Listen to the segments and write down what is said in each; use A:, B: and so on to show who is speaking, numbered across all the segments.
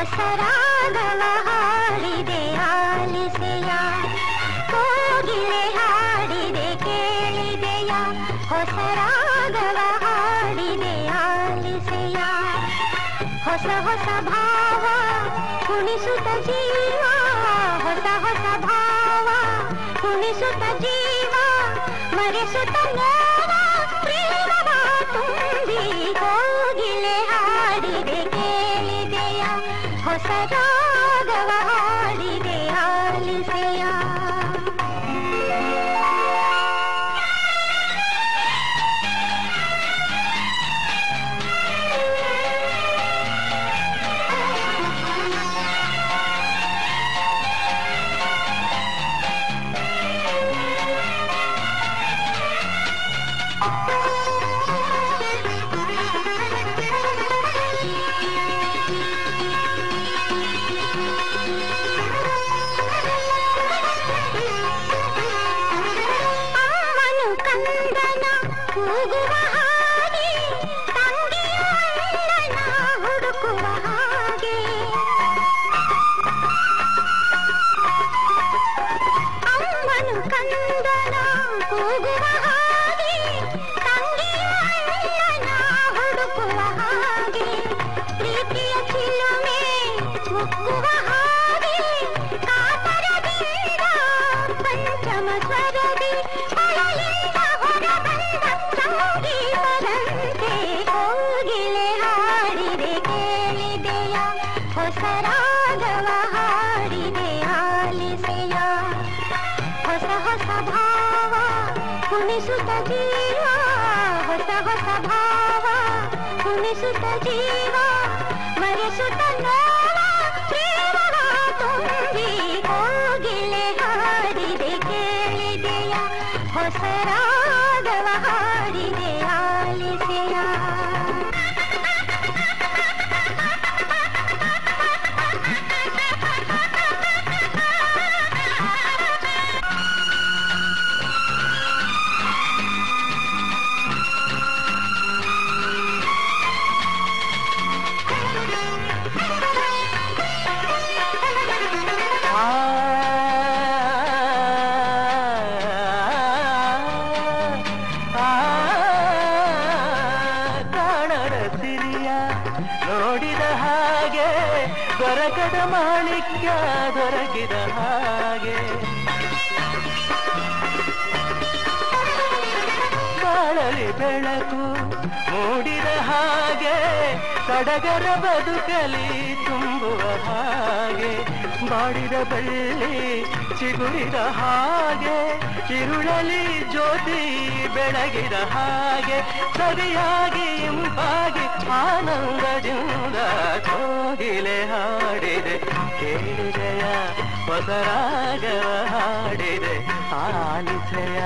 A: ಹೊಸ ರಾಗವ ಹಾಡಿದೆ ಆಲಿಸೆಯ ಕೋಗಿಲೆ ಹಾಡಿದೆ ಕೇಳಿದೆಯ ಹೊಸ ರಾಗವ ಹಾಡಿದೆ ಆಲಿಸೆಯ ಹೊಸ ಹೊಸ ಭಾವ ಕುಣಿಸುತ್ತ ಜೀವ ಹೊಸ ಹೊಸ ಭಾವ ಕುಣಿಸುತ್ತ ಜೀವ ಮರೆಸುತ್ತ ನೋವ ಪ್ರೇಮವ ತುಂಬಿ ಕೋಗಿಲೆ ಹಾಡಿದೆ ಕೇಳಿದೆಯ ಹೊಸ ರಾಗವ ಹಾಡಿದೆ ಆಲಿಸೆಯ ಅಮ್ಮನು ಕಂದನ ಕೂಗುವ ಹಾಗೆ ತಂಗಿಯ ಅಣ್ಣನ ಹುಡುಕುವ ಹಾಗೆ ಅಮ್ಮನು ಕಂದನ ಕೂಗುವ ಹಾಗೆ ತಂಗಿಯ ಅಣ್ಣನ ಹುಡುಕುವ ಹಾಗೆ ಪ್ರೀತಿಯ ಚಿಲುಮೆ ಮುಕ್ಕುವ ಹಾಗೆ ಕಾತರದಿಂದ ಪಂಚಮ ಸ್ವರದಿ ಒಳಗಿಂದ ಹೊರಬಂದ ಸಂಗೀತದಂತೆ ಕೋಗಿಲೆ ಹಾಡಿದೆ ಕೇಳಿದೆಯ ಹೊಸ ರಾಗವ ಹಾಡಿದೆ ಆಲಿಸೆಯ ಹೊಸ ಹೊಸ ಭಾವ ಕುಣಿಸುತ್ತ ಜೀವ ಹೊಸ ಹೊಸ ಭಾವ ಕುಣಿಸುತ್ತ ಜೀವ ಮರೆಸುತ್ತ ನೋವ ಪ್ರೇಮವ ತುಂಬಿ ಕೋಗಿಲೆ ಹಾಡಿದೆ ಕೇಳಿದೆಯ ಹೊಸ ರಾಗವ ಹಾಡಿದೆ ಆಲಿಸೆಯ
B: ಆ ಆ ಕಾಣದ ಸಿರಿಯ ನೋಡಿದ ಹಾಗೆ ದೊರಕದ ಮಾಣಿಕ್ಯ ದೊರಕಿದ ಹಾಗೆ ಬಾಳಲಿ ಬೆಳಕು ಮೂಡಿದ ಹಾಗೆ ಸಡಗರ ಬದುಕಲಿ ತುಂಬುವ ಹಾಗೆ ಬಾಡಿದ ಬೆಳ್ಳಿ ಚಿಗುರಿದ ಹಾಗೆ ಇರುಳಲಿ ಜ್ಯೋತಿ ಬೆಳಗಿದ ಹಾಗೆ ಸರಿಯಾಗಿ ಇಂಪಾಗಿ ಆನಂದದಿಂದ ಕೋಗಿಲೆ ಹಾಡಿದೆ ಕೇಳಿದೆಯ ಹೊಸ ರಾಗವ ಹಾಡಿದೆ ಆಲಿಸೆಯ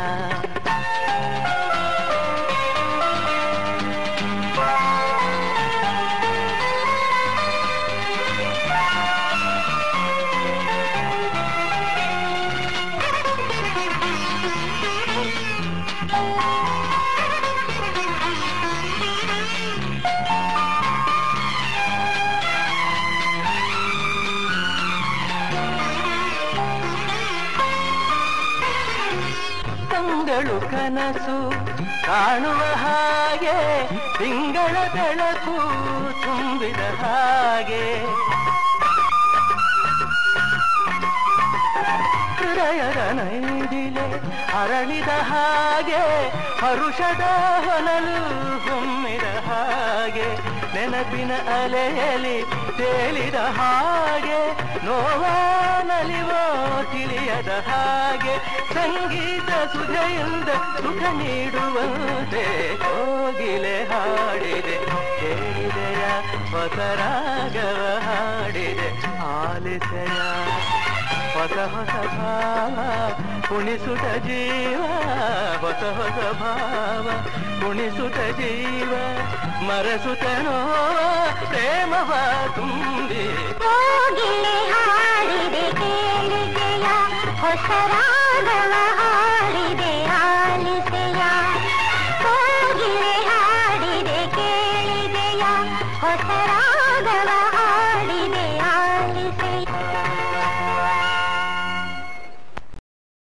B: ಕಂಗಳು ಕನಸು ಕಾಣುವ ಹಾಗೆ ತಿಂಗಳ ಬೆಳಕು ತುಂಬಿದ ಹಾಗೆ ಹೃದಯದ ನೈದಿಲೆ ಅರಳಿದ ಹಾಗೆ ಹರುಷದ ಹೊನಲು ಹೊಮ್ಮಿದ ಹಾಗೆ ನೆನಪಿನ ಅಲೆಯಲಿ ತೇಲಿದ ಹಾಗೆ ನೋವ ನಲಿವೋ ತಿಳಿಯದ ಹಾಗೆ ಸಂಗೀತ ಸುಧೆಯಿಂದ ಸುಖ ನೀಡುವಂತೆ ಕೋಗಿಲೆ ಹಾಡಿದೆ ಕೇಳಿದೆಯ ಹೊಸ ರಾಗವ ಹಾಡಿದೆ ಆಲಿಸೆಯ ಹೊಸ ಹೊಸ ಭಾವ ಕುಣಿಸುತ್ತ ಜೀವ ಹೊಸ ಹೊಸ ಭಾವ ಕುಣಿಸುತ್ತ ಜೀವ ಮರಸುತ್ತ ನೋವ ಪ್ರೇಮವ ತುಂಬಿ
A: ಕೋಗಿಲೆ ಹಾಡಿದೆ ಕೇಳಿದೆಯ ಹೊಸ ರಾಗವ ಹಾಡಿದೆ ಆಲಿಸೆಯ ಕೋಗಿಲೆ ಹಾಡಿದೆ ಕೇಳಿದೆಯ ಹೊಸ ರಾಗವ